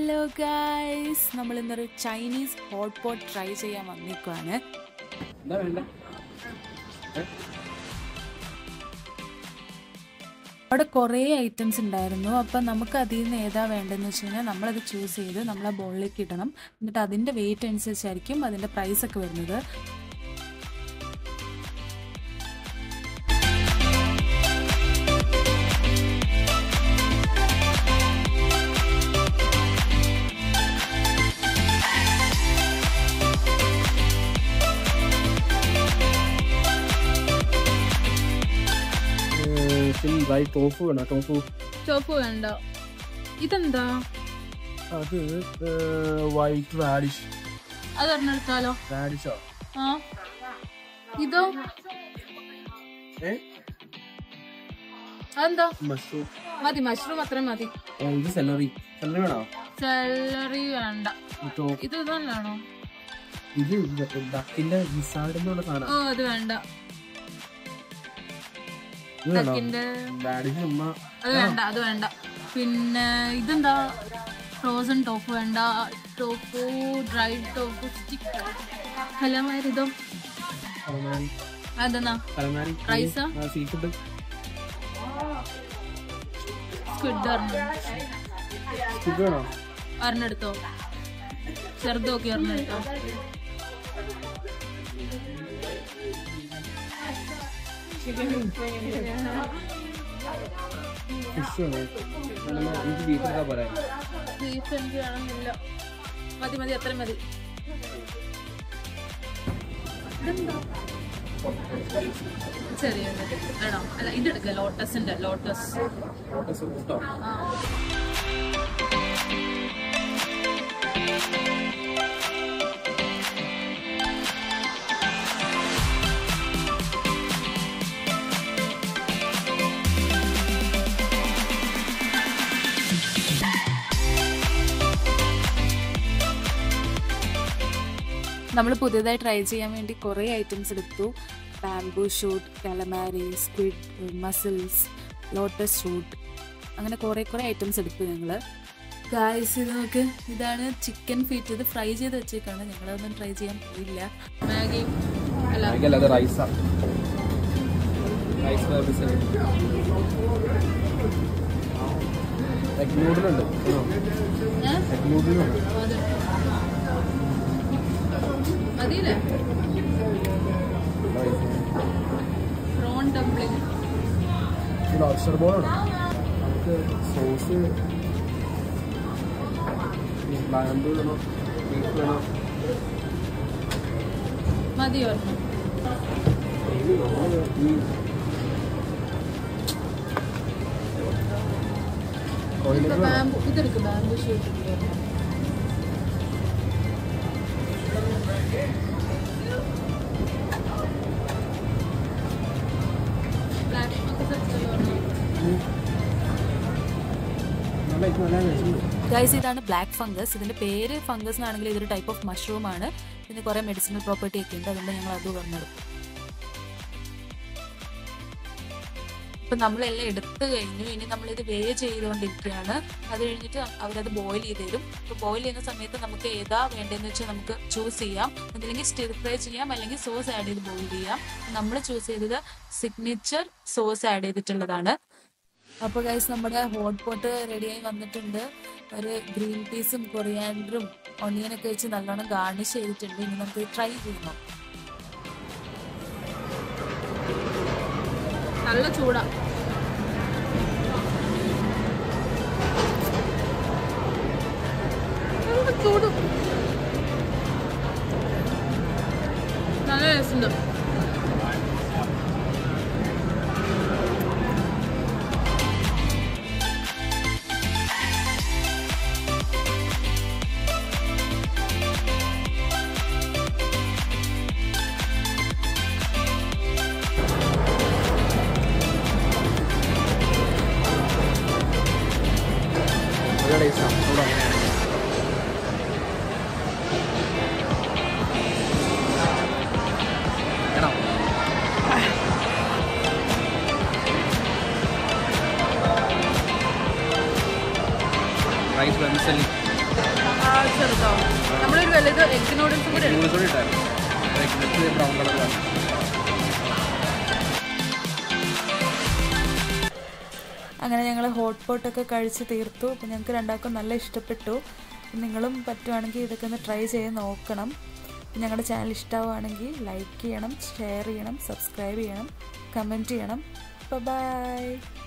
Hello guys നമ്മൾ ഇന്നൊരു Chinese hot pot try ചെയ്യാൻ വന്നിരിക്കുവാണ് എന്താ വേണ്ട അവിടെ കുറേ ഐറ്റംസ് ഉണ്ടായിരുന്നു അപ്പം നമുക്ക് അതിൽ നിന്ന് ഏതാ വേണ്ടതെന്ന് വെച്ച് കഴിഞ്ഞാൽ നമ്മളത് ചൂസ് ചെയ്ത് നമ്മൾ ആ ബോളിലേക്ക് ഇടണം എന്നിട്ട് അതിൻ്റെ വെയിറ്റ് അനുസരിച്ചായിരിക്കും അതിൻ്റെ പ്രൈസ് ഒക്കെ വരുന്നത് ഡ്രൈ ടോഫു വേണം ടോഫു ചോപ്പ് വേണ്ട ഇതെന്താ അത് വൈറ്റ് റാഡിഷ് അത് ഒരെണ്ണെടുത്താലോ റാഡിഷോ ആ ഇതോ ഏ അതെന്താ മഷ്റൂം മതി മഷ്റൂം അത്രയും മതി ഇത് സെലറി സെലറി വേണോ സെലറി വേണ്ട ടോ- ഇത് തന്നെയാണോ ഇത് ഡക്കിന്റെ വിസാഡ് എന്നുള്ള ഓ സാധനം അത് വേണ്ട ഇത് വേണോ ഡക്കിന്റെ റാഡിഷ് ഉമ്മ അത് വേണ്ട അത് വേണ്ട പിന്നെ ഇതെന്താ ഫ്രോസൺ ടോപ്പ് വേണ്ട tofu dry tofu stick calamari ഇതോ കലമാരി അതെന്നാ കലമാരി റൈസാ സീ ഫുഡ് സ്ക്വിഡ് ഒരെണ്ണം ഫുഡ് വേണോ ഒരെണ്ണെടുത്തോ ചെറുതൊക്കെ ഒരെണ്ണെടുത്തോ ഫിഷ് വേണോ വേണമെങ്കിൽ എനിക്ക് ബീഫ് എടുത്താൽ പോരാ ബീഫ് എനിക്ക് വേണമെന്നില്ല മതി മതി അത്ര മതി ചെറിയ വേണോ അല്ല ഇതെടുക്ക ലോട്ടസിന്റെ ലോട്ടസ് ലോട്ടസ് കേട്ടോ ആ നമ്മൾ പുതിയതായി ട്രൈ ചെയ്യാൻ വേണ്ടി കുറേ ഐറ്റംസ് എടുത്തു bamboo shoot calamari squid mussels lotus shoot അങ്ങനെ കുറേ കുറേ ഐറ്റംസ് എടുത്തു ഞങ്ങൾ ഗായ്സ് ഇത് നോക്ക് ഇതാണ് ചിക്കൻ ഫീറ്റ് ഇത് ഫ്രൈ ചെയ്ത് വെച്ചേക്കാണ് ഞങ്ങളതൊന്നും ട്രൈ ചെയ്യാൻ പോയില്ല മാഗി അല്ല അല്ല അത് റൈസാ റൈസ് വേർമിസെല്ലി എഗ് നൂഡിലുണ്ട് ഏ? എഗ് നൂഡിലുണ്ട് അത് മതിയില്ലേ പ്രോൺ ഡംപ്ലിംഗ് ലോബ്സ്റ്റർ ബോളാണ് നമുക്ക് സോസ് ബാമ്പു വേണോ ബീഫ് വേണോ മതി ഒരെണ്ണം ഈ കോയിലേക്ക് വേണോ ബാമ്പു ഇതെടുക്കും ബാമ്പു ഷൂട്ട് ബ്ലാക്ക് നല്ല ഇത് നല്ല രസമുണ്ട് ഗൈസ് ഇതാണ് ബ്ലാക്ക് ഫംഗസ് ഇതിന്റെ പേര് ഫംഗസ് എന്നാണെങ്കിൽ ഇതൊരു ടൈപ്പ് ഓഫ് മഷ്റൂം ആണ് ഇതിന് കുറേ മെഡിസിനൽ പ്രോപ്പർട്ടി ഒക്കെ ഉണ്ട് അതുകൊണ്ട് ഞങ്ങൾ അത് പറഞ്ഞെടുക്കും ഇപ്പൊ നമ്മളെല്ലാം എടുത്തു കഴിഞ്ഞു ഇനി നമ്മളിത് വേ ചെയ്തുകൊണ്ടിരിക്കുകയാണ് അത് കഴിഞ്ഞിട്ട് അവരത് ബോയിൽ ചെയ്ത് തരും ഇപ്പൊ ബോയിൽ ചെയ്യുന്ന സമയത്ത് നമുക്ക് ഏതാ വേണ്ടതെന്ന് വെച്ചാൽ നമുക്ക് ചൂസ് ചെയ്യാം അതില്ലെങ്കിൽ സ്റ്റിർ ഫ്രൈ ചെയ്യാം അല്ലെങ്കിൽ സോസ് ആഡ് ചെയ്ത് ബോയിൽ ചെയ്യാം നമ്മൾ ചൂസ് ചെയ്തത് സിഗ്നേച്ചർ സോസ് ആഡ് ചെയ്തിട്ടുള്ളതാണ് അപ്പോൾ ഗൈസ് നമ്മുടെ ഹോട്ട് പോട്ട് റെഡിയായി വന്നിട്ടുണ്ട് ഒരു ഗ്രീൻ പീസും കൊറിയാൻഡറും ഒണിയനൊക്കെ വെച്ച് നല്ലോണം ഗാർണിഷ് ചെയ്തിട്ടുണ്ട് ഇനി നമുക്ക് ട്രൈ ചെയ്യണം നല്ല ചൂടാ നല്ല ചൂട് നല്ല രസമുണ്ട് നല്ല ടേസ്റ്റാണ് ഇവിടെ വേണോ റൈസ് വെർമിസെല്ലി ആ ചെറുതോ നമ്മളൊരു വലുത് എഗ് നൂഡിൽസും കൂടെ എടുക്കും നൂഡിൽസ് കൂടി ഇട്ടായിരുന്നു നെക്സ്റ്റ് ബ്രൗൺ കളറിലാണ് അങ്ങനെ ഞങ്ങൾ ഹോട്ട് പോട്ടൊക്കെ കഴിച്ച് തീർത്തു അപ്പം ഞങ്ങൾക്ക് രണ്ടാൾക്കും നല്ല ഇഷ്ടപ്പെട്ടു നിങ്ങളും പറ്റുവാണെങ്കിൽ ഇതൊക്കെ ഒന്ന് ട്രൈ ചെയ്ത് നോക്കണം ഞങ്ങളുടെ ചാനൽ ഇഷ്ടമാവുകയാണെങ്കിൽ ലൈക്ക് ചെയ്യണം ഷെയർ ചെയ്യണം സബ്സ്ക്രൈബ് ചെയ്യണം കമൻറ്റ് ചെയ്യണം ബൈ